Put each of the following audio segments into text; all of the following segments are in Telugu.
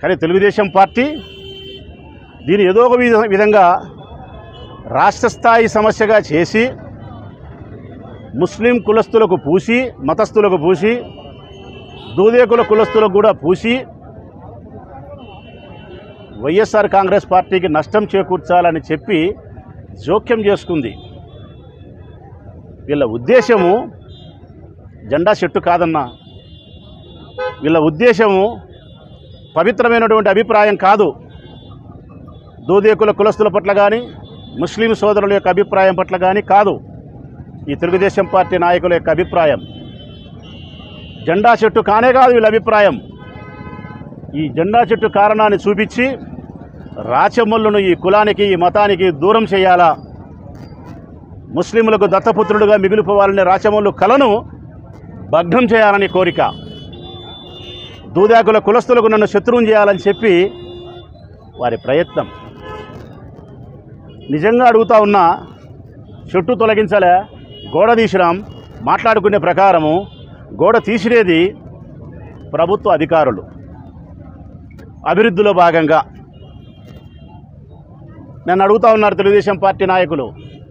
కానీ తెలుగుదేశం పార్టీ దీని ఏదో ఒక విధ- విధంగా రాష్ట్ర స్థాయి సమస్యగా చేసి ముస్లిం కులస్తులకు పూసి మతస్థులకు పూసి దూదేకుల కులస్తులకు కూడా పూసి వైఎస్ఆర్ కాంగ్రెస్ పార్టీకి నష్టం చేకూర్చాలని చెప్పి జోక్యం చేసుకుంది వీళ్ళ ఉద్దేశము జెండా చెట్టు కాదన్నా వీళ్ళ ఉద్దేశము పవిత్రమైనటువంటి అభిప్రాయం కాదు దూదేకుల కులస్తుల పట్ల కానీ ముస్లిం సోదరుల యొక్క అభిప్రాయం పట్ల కానీ కాదు ఈ తెలుగుదేశం పార్టీ నాయకుల యొక్క అభిప్రాయం జెండా చెట్టు కానే కాదు వీళ్ళ అభిప్రాయం ఈ జెండా చెట్టు కారణాన్ని చూపించి రాచమల్లును ఈ కులానికి ఈ మతానికి దూరం చేయాలా ముస్లింలకు దత్తపుత్రుడుగా మిగిలిపోవాలనే రాచమల్లు కలను భగ్నం చేయాలని కోరిక దూదాకుల కులస్తులకు నన్ను శత్రువుని చేయాలని చెప్పి వారి ప్రయత్నం నిజంగా అడుగుతా ఉన్నా చెట్టు తొలగించలే గోడ తీసినాం మాట్లాడుకునే ప్రకారము గోడ తీసిరేది ప్రభుత్వ అధికారులు అభివృద్ధిలో భాగంగా నన్ను అడుగుతా ఉన్నారు తెలుగుదేశం పార్టీ నాయకులు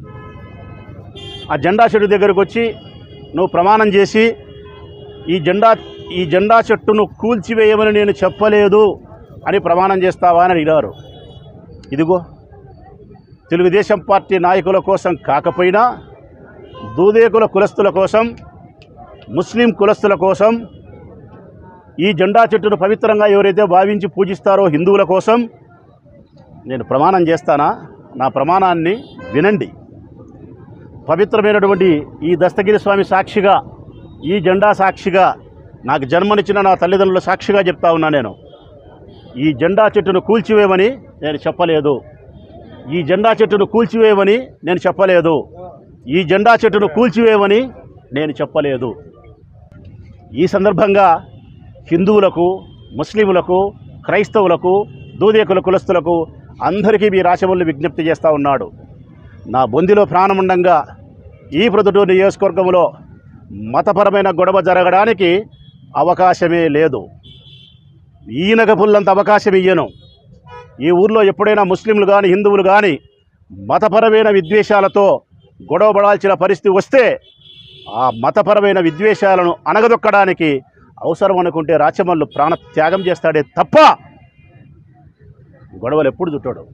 ఆ జెండా చెట్టు దగ్గరకు వచ్చి నువ్వు ప్రమాణం చేసి ఈ జెండా ఈ జెండా చెట్టును కూల్చివేయమని నేను చెప్పలేదు అని ప్రమాణం చేస్తావా అని అడిగారు ఇదిగో తెలుగుదేశం పార్టీ నాయకుల కోసం కాకపోయినా దూదేకుల కులస్తుల కోసం ముస్లిం కులస్తుల కోసం ఈ జెండా చెట్టును పవిత్రంగా ఎవరైతే భావించి పూజిస్తారో హిందువుల కోసం నేను ప్రమాణం చేస్తానా నా ప్రమాణాన్ని వినండి పవిత్రమైనటువంటి ఈ దస్తగిరి స్వామి సాక్షిగా ఈ జెండా సాక్షిగా నాకు జన్మనిచ్చిన నా తల్లిదండ్రుల సాక్షిగా చెప్తా ఉన్నా నేను ఈ జెండా చెట్టును కూల్చివేయమని నేను చెప్పలేదు ఈ జెండా చెట్టును కూల్చివేయమని నేను చెప్పలేదు ఈ జెండా చెట్టును కూల్చివేయమని నేను చెప్పలేదు ఈ సందర్భంగా హిందువులకు ముస్లింలకు క్రైస్తవులకు దూదేకుల కులస్తులకు అందరికీ మీ రాచమల్లి విజ్ఞప్తి చేస్తూ ఉన్నాడు నా బొందిలో ప్రాణముండంగా ఈ ప్రొద్దుటూరు నియోజకవర్గంలో మతపరమైన గొడవ జరగడానికి అవకాశమే లేదు ఈయనక పుల్లంత అవకాశం ఇయ్యను ఈ ఊర్లో ఎప్పుడైనా ముస్లింలు కానీ హిందువులు కానీ మతపరమైన విద్వేషాలతో గొడవ పడాల్సిన పరిస్థితి వస్తే ఆ మతపరమైన విద్వేషాలను అణగదొక్కడానికి అవసరం అనుకుంటే రాచమల్లు ప్రాణ త్యాగం చేస్తాడే తప్ప గొడవలు ఎప్పుడు చుట్టాడు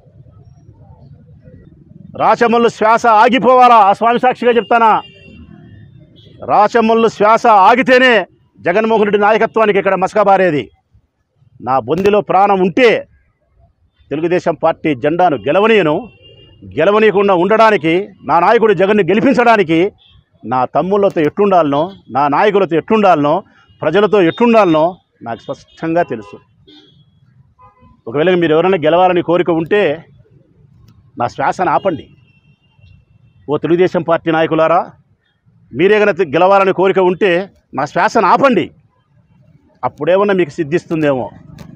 రాచమల్లు శ్వాస ఆగిపోవాలా ఆ స్వామి సాక్షిగా చెప్తానా రాచమల్లు శ్వాస ఆగితేనే జగన్మోహన్ రెడ్డి నాయకత్వానికి ఇక్కడ మసకబారేది నా బొందిలో ప్రాణం ఉంటే తెలుగుదేశం పార్టీ జెండాను గెలవనీయను గెలవనీయకుండా ఉండడానికి నా నాయకుడు జగన్ను గెలిపించడానికి నా తమ్ముళ్ళతో ఎట్లుండాలనో నా నాయకులతో ఎట్లుండాలనో ప్రజలతో ఎట్లుండాలనో నాకు స్పష్టంగా తెలుసు ఒకవేళ మీరు ఎవరైనా గెలవాలని కోరిక ఉంటే నా శ్వాసను ఆపండి ఓ తెలుగుదేశం పార్టీ నాయకులారా మీరే కనుక గెలవాలని కోరిక ఉంటే నా శ్వాసను ఆపండి అప్పుడేమన్నా మీకు సిద్ధిస్తుందేమో